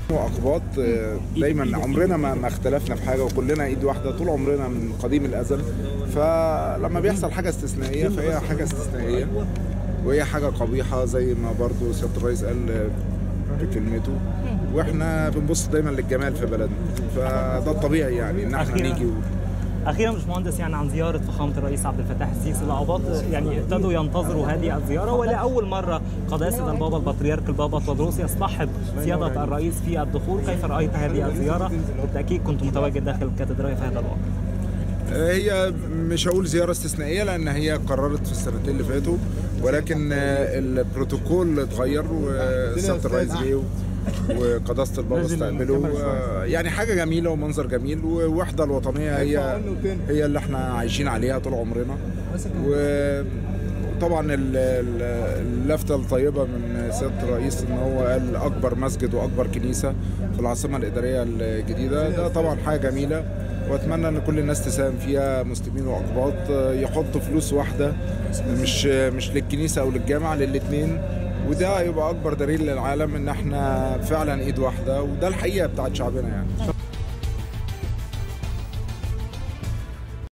واقباط آه، دايما عمرنا ما ما اختلفنا في حاجه وكلنا ايد واحده طول عمرنا من قديم الازل فلما بيحصل حاجه استثنائيه فهي حاجه استثنائيه وهي حاجه قبيحه زي ما برضو سياده الرئيس قال آه، بكلمته واحنا بنبص دايما للجمال في بلدنا فده الطبيعي يعني ان احنا أخيراً. نيجي و... اخيرا باشمهندس يعني عن زياره فخامه الرئيس عبد الفتاح السيسي الاعباط يعني ابتدوا ينتظروا هذه الزياره ولاول مره قداسه البابا البطريرك البابا تودروس يصطحب سياده الرئيس في الدخول كيف رايت هذه الزياره بالتاكيد كنت متواجد داخل الكاتدرائيه في هذا الوقت هي مش هقول زيارة استثنائية لأن هي قررت في السنتين اللي فاتوا ولكن آه، البروتوكول اتغير وسيادة الرئيس جه وقداسة البابا استقبله آه، يعني حاجة جميلة ومنظر جميل والوحدة الوطنية هي هي اللي احنا عايشين عليها طول عمرنا وطبعا ال- ال- اللفتة الطيبة من سيادة الرئيس ان هو قال اكبر مسجد واكبر كنيسة في العاصمة الادارية الجديدة ده طبعا حاجة جميلة واتمنى ان كل الناس تساهم فيها مسلمين واقباط يحطوا فلوس واحده مش مش للكنيسه او للجامع للاثنين وده هيبقى اكبر دليل للعالم ان احنا فعلا ايد واحده وده الحقيقه بتاعت شعبنا يعني